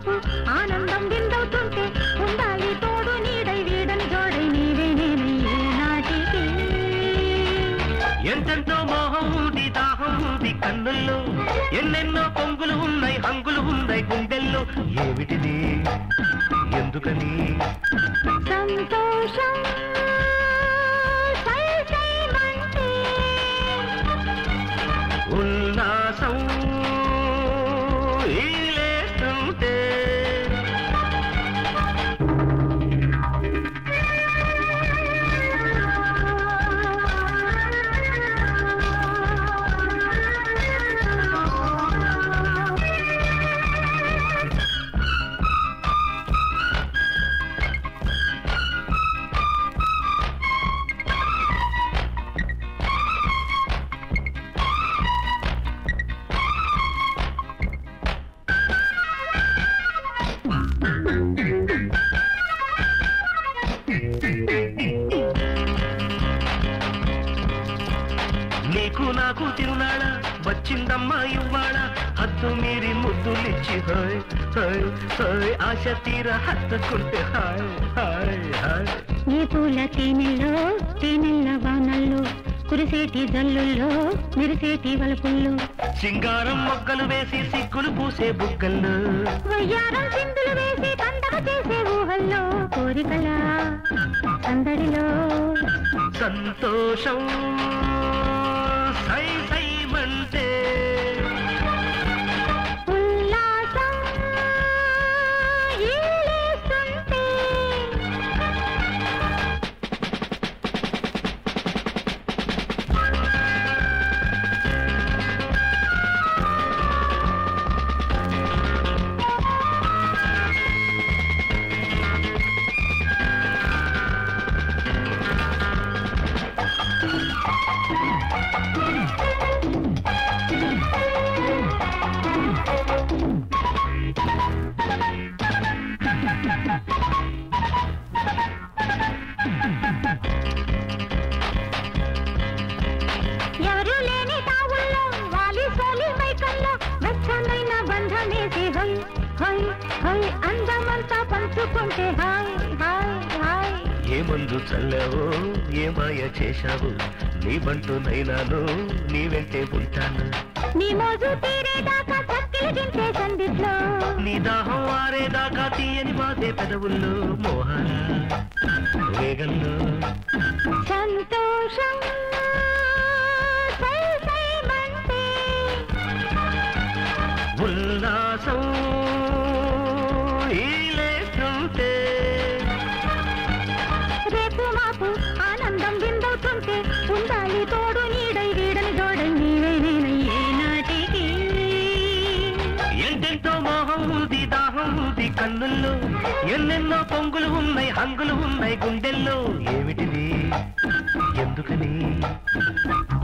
మాపు ఆనందం విందవుతుంటే ఉండాలి తోడు నీడై వీడని జోడై నీవే నేనై ఏనాటికి ఎంతెంతో మోహం ఉంది దాహం ఉంది కన్నుల్లో ఎన్నెన్నో పొంగులు ఉన్నాయి హంగులు ఉన్నాయి గుండెల్లో ఏమిటిది ఎందుకని సంతోషం సై సైమంటే ఉల్లాసం ఈలేస్తుంటే నీకు నాకు తిరునాళ వచ్చిందమ్మా ఇవ్వాళ హద్దు మీరి ముద్దులిచ్చి హాయ్ హాయ్ హాయ్ ఆశ తీర హత్తుకుంటే హాయ్ హాయ్ హాయ్ ఈ పూల తేనెల్లో తేనెల్ల వానల్లో కురిసేటి జల్లుల్లో మెరిసేటి వలపుల్లో సింగారం మొగ్గలు వేసి సిగ్గులు పూసే బుగ్గల్లో వయ్యారం చిందులు వేసి పండగ చేసే ఊహల్లో కోరికల సందడిలో సంతోషం సై సైమంటే ఉల్లాసం ఈలేస్తుంటే ఎవరు లేని తావుల్లో వాలి సోలి మైకల్లో వెచ్చనైన బంధమేసి హై హై హై అందమంతా పంచుకుంటే హాయ్ హాయ్ హాయ్ ఏ మందు చల్లావో ఏ మాయ చేశావు నీ బంటు నైనాను నీ వెంటే ఉంటాను నీ మోజు తీరేదాకా చక్కిలి దించే సందిట్లో నీ దాహం ఆరేదాకా తీయని బాధే పెదవుల్లో మోహన వేగంలో సంతోషం సై సైమంటే ఉల్లాసం ఈలేస్తుంటే రేపు మాపు ఆనందం విందవుతుంటే ఉండాలి తోడు నీడై వీడని జోడై నీవే నేనై ఏనాటికి ఎంతెంతో మోహం ఉంది దాహం ఉంది కన్నుల్లో ఎన్నెన్నో పొంగులు ఉన్నాయి హంగులు ఉన్నాయి గుండెల్లో ఏమిటిది ఎందుకని